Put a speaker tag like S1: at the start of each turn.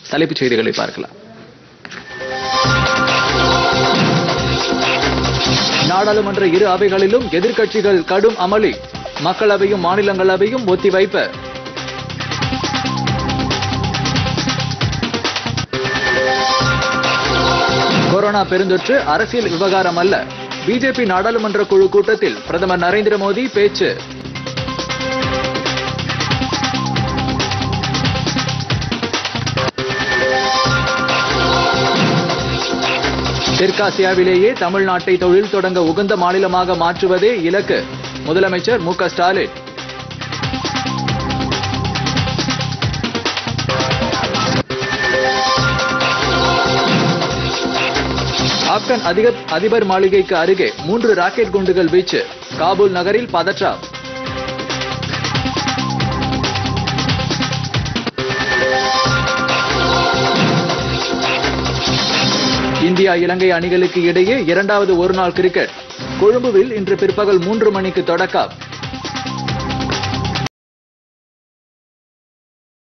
S1: தலைப்புச் செய்திகளை பார்க்கலாம் நாடாளுமன்ற இரு அவைகளிலும் எதிர்க்கட்சிகள் கடும் அமளி மக்களவையும் மாநிலங்களவையும் ஒத்திவைப்பு கொரோனா பெருந்தொற்று அரசியல் விவகாரம் அல்ல பிஜேபி நாடாளுமன்ற குழு கூட்டத்தில் பிரதமர் நரேந்திர மோடி பேச்சு தெற்காசியாவிலேயே தமிழ்நாட்டை தொழில் தொடங்க உகந்த மாநிலமாக மாற்றுவதே இலக்கு முதலமைச்சர் மு க ஸ்டாலின் ஆப்கன் அதிக அதிபர் மாளிகைக்கு அருகே மூன்று ராக்கெட் குண்டுகள் வீச்சு காபூல் நகரில் பதற்றம் இந்தியா இலங்கை அணிகளுக்கு இடையே இரண்டாவது ஒருநாள் கிரிக்கெட் கொழும்புவில் இன்று பிற்பகல் மூன்று மணிக்கு தொடக்கம்